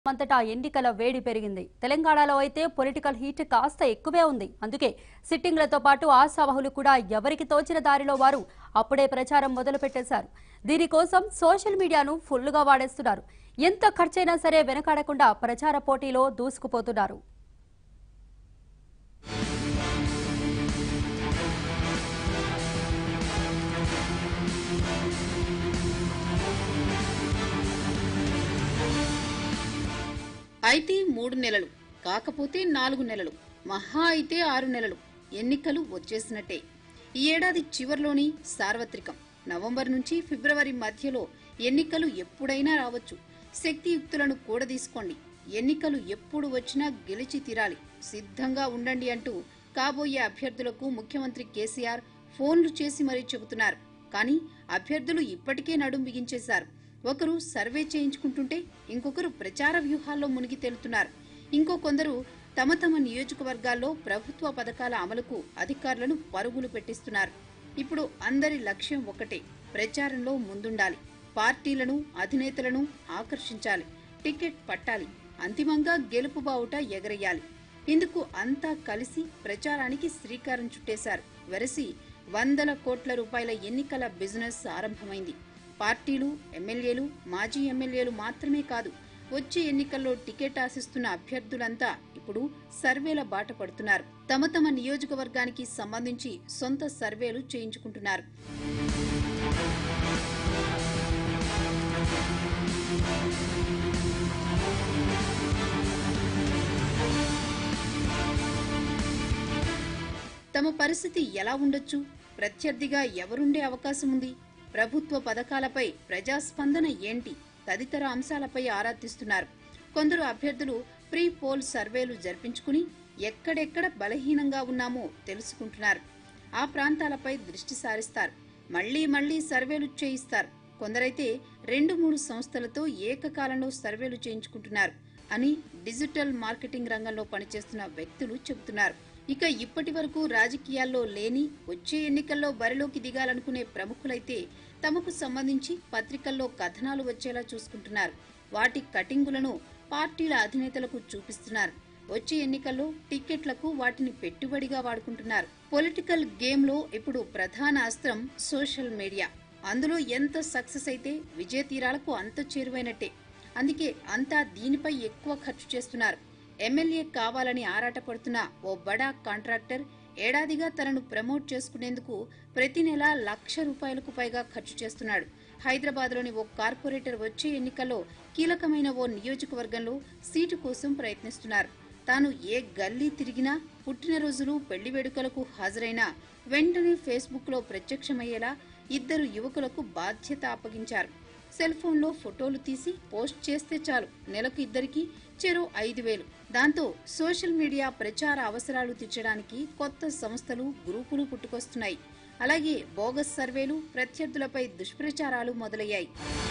అంతటా ఎన్నికల వేడి పెరిగింది తెలంగాణలో అయితే పొలిటికల్ హీట్ కాస్త ఎక్కువే ఉంది అందుకే సిట్టింగ్లతో పాటు ఆశావహులు కూడా ఎవరికి తోచిన దారిలో వారు అప్పుడే ప్రచారం మొదలు పెట్టేశారు దీనికోసం సోషల్ మీడియాను ఫుల్లుగా వాడేస్తున్నారు ఎంత ఖర్చైనా సరే వెనకాడకుండా ప్రచార పోటీలో దూసుకుపోతున్నారు అయితే మూడు నెలలు కాకపోతే నాలుగు నెలలు మహా అయితే ఆరు నెలలు ఎన్నికలు వచ్చేసినట్టే ఈ ఏడాది చివర్లోని సార్వత్రికం నవంబర్ నుంచి ఫిబ్రవరి మధ్యలో ఎన్నికలు ఎప్పుడైనా రావచ్చు శక్తియుక్తులను కూడదీసుకోండి ఎన్నికలు ఎప్పుడు వచ్చినా గెలిచి తీరాలి సిద్ధంగా ఉండండి అంటూ కాబోయే అభ్యర్థులకు ముఖ్యమంత్రి కేసీఆర్ ఫోన్లు చేసి మరీ చెబుతున్నారు కానీ అభ్యర్థులు ఇప్పటికే నడుం బిగించేశారు ఒకరు సర్వే చేయించుకుంటుంటే ఇంకొకరు ప్రచార వ్యూహాల్లో మునిగి తేలుతున్నారు ఇంకో కొందరు తమ తమ నియోజకవర్గాల్లో ప్రభుత్వ పథకాల అమలుకు అధికారులను పరుగులు పెట్టిస్తున్నారు ఇప్పుడు అందరి లక్ష్యం ఒకటే ప్రచారంలో ముందుండాలి పార్టీలను అధినేతలను ఆకర్షించాలి టికెట్ పట్టాలి అంతిమంగా గెలుపు బావుట ఎగరేయాలి ఇందుకు అంతా కలిసి ప్రచారానికి శ్రీకారం చుట్టేశారు వెరసి వందల కోట్ల రూపాయల ఎన్నికల బిజినెస్ ఆరంభమైంది పార్టీలు ఎమ్మెల్యేలు మాజీ ఎమ్మెల్యేలు మాత్రమే కాదు వచ్చే ఎన్నికల్లో టికెట్ ఆశిస్తున్న అభ్యర్థులంతా ఇప్పుడు సర్వేల బాట పడుతున్నారు తమ తమ నియోజకవర్గానికి సంబంధించి సొంత సర్వేలు చేయించుకుంటున్నారు తమ పరిస్థితి ఎలా ఉండొచ్చు ప్రత్యర్థిగా ఎవరుండే అవకాశం ఉంది ప్రభుత్వ పథకాలపై ప్రజాస్పందన ఏంటి తదితర అంశాలపై ఆరా తీస్తున్నారు కొందరు అభ్యర్థులు ప్రీ పోల్ సర్వేలు జరిపించుకుని ఎక్కడెక్కడ బలహీనంగా ఉన్నామో తెలుసుకుంటున్నారు ఆ ప్రాంతాలపై దృష్టి సారిస్తారు మళ్లీ మళ్లీ సర్వేలు చేయిస్తారు కొందరైతే రెండు మూడు సంస్థలతో ఏకకాలంలో సర్వేలు చేయించుకుంటున్నారు అని డిజిటల్ మార్కెటింగ్ రంగంలో పనిచేస్తున్న వ్యక్తులు చెబుతున్నారు ఇక ఇప్పటి వరకు రాజకీయాల్లో లేని వచ్చే ఎన్నికల్లో బరిలోకి దిగాలనుకునే ప్రముఖులైతే తమకు సంబంధించి పత్రికల్లో కథనాలు వచ్చేలా చూసుకుంటున్నారు వాటి కటింగులను పార్టీల అధినేతలకు చూపిస్తున్నారు వచ్చే ఎన్నికల్లో టిక్కెట్లకు వాటిని పెట్టుబడిగా వాడుకుంటున్నారు పొలిటికల్ గేమ్ లో ఇప్పుడు ప్రధాన అస్త్రం సోషల్ మీడియా అందులో ఎంత సక్సెస్ అయితే విజయ తీరాలకు అంత చేరువైనట్టే అందుకే అంతా దీనిపై ఎక్కువ ఖర్చు చేస్తున్నారు ఎమ్మెల్యే కావాలని ఆరాటపడుతున్న ఓ బడా కాంట్రాక్టర్ ఏడాదిగా తనను ప్రమోట్ చేసుకునేందుకు ప్రతి నెల లక్ష రూపాయలకు పైగా ఖర్చు చేస్తున్నాడు హైదరాబాద్లోని ఓ కార్పొరేటర్ వచ్చే ఎన్నికల్లో కీలకమైన ఓ నియోజకవర్గంలో సీటు కోసం ప్రయత్నిస్తున్నారు తాను ఏ గల్లీ తిరిగినా పుట్టినరోజులు పెళ్లి వేడుకలకు హాజరైనా వెంటనే ఫేస్బుక్లో ప్రత్యక్షమయ్యేలా ఇద్దరు యువకులకు బాధ్యత అప్పగించారు సెల్ ఫోన్లో ఫోటోలు తీసి పోస్ట్ చేస్తే చాలు నెలకు ఇద్దరికి చెరో ఐదు వేలు దాంతో సోషల్ మీడియా ప్రచార అవసరాలు తీర్చడానికి కొత్త సంస్థలు గ్రూపులు పుట్టుకొస్తున్నాయి అలాగే బోగస్ సర్వేలు ప్రత్యర్థులపై దుష్ప్రచారాలు మొదలయ్యాయి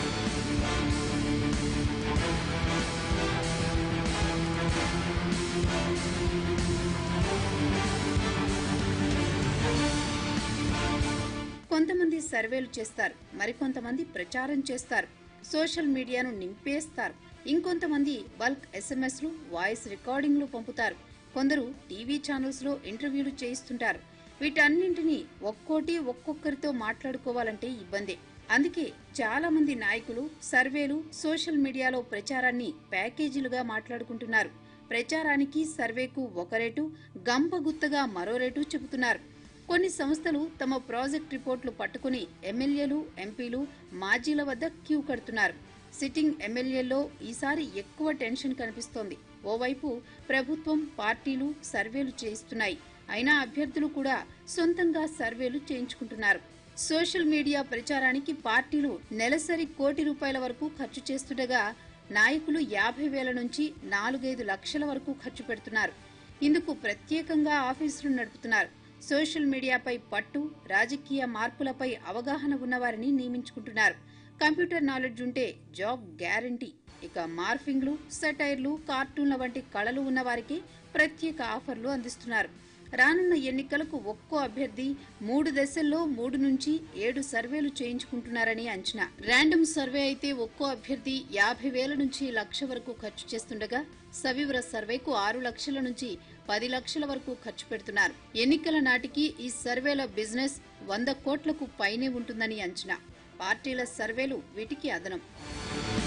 కొంతమంది సర్వేలు చేస్తారు మరికొంతమంది ప్రచారం చేస్తారు సోషల్ మీడియాను నింపేస్తారు ఇంకొంతమంది బల్క్ ఎస్ఎంఎస్లు వాయిస్ రికార్డింగ్లు పంపుతారు కొందరు టీవీ ఛానల్స్ లో ఇంటర్వ్యూలు చేయిస్తుంటారు వీటన్నింటినీ ఒక్కోటి ఒక్కొక్కరితో మాట్లాడుకోవాలంటే ఇబ్బందే అందుకే చాలా మంది నాయకులు సర్వేలు సోషల్ మీడియాలో ప్రచారాన్ని ప్యాకేజీలుగా మాట్లాడుకుంటున్నారు ప్రచారానికి సర్వేకు ఒక రేటు గంపగుత్తగా మరో రేటు చెబుతున్నారు కొన్ని సంస్థలు తమ ప్రాజెక్ట్ రిపోర్ట్లు పట్టుకుని ఎమ్మెల్యేలు ఎంపీలు మాజీల వద్ద క్యూ కడుతున్నారు సిట్టింగ్ ఎమ్మెల్యేల్లో ఈసారి ఎక్కువ టెన్షన్ కనిపిస్తోంది ఓవైపు ప్రభుత్వం పార్టీలు సర్వేలు చేయిస్తున్నాయి అయినా అభ్యర్థులు కూడా సొంతంగా సర్వేలు చేయించుకుంటున్నారు సోషల్ మీడియా ప్రచారానికి పార్టీలు నెలసరి కోటి రూపాయల వరకు ఖర్చు చేస్తుండగా నాయకులు యాభై వేల నుంచి నాలుగైదు లక్షల వరకు ఖర్చు పెడుతున్నారు ఇందుకు ప్రత్యేకంగా ఆఫీసులు నడుపుతున్నారు సోషల్ మీడియాపై పట్టు రాజకీయ మార్పులపై అవగాహన ఉన్నవారిని నియమించుకుంటున్నారు కంప్యూటర్ నాలెడ్జ్ ఉంటే జాబ్ గ్యారంటీ ఇక మార్ఫింగ్లు సెటైర్లు కార్టూన్ల వంటి కళలు ఉన్నవారికి ప్రత్యేక ఆఫర్లు అందిస్తున్నారు రానున్న ఎన్నికలకు ఒక్కో అభ్యర్థి మూడు దశల్లో మూడు నుంచి ఏడు సర్వేలు చేయించుకుంటున్నారని అంచనా ర్యాండమ్ సర్వే అయితే ఒక్కో అభ్యర్థి యాభై వేల నుంచి లక్ష వరకు ఖర్చు చేస్తుండగా సవివర సర్వేకు ఆరు లక్షల నుంచి పది లక్షల వరకు ఖర్చు పెడుతున్నారు ఎన్నికల నాటికి ఈ సర్వేల బిజినెస్ వంద కోట్లకు పైనే ఉంటుందని అంచనా పార్టీల సర్వేలు వీటికి అదనం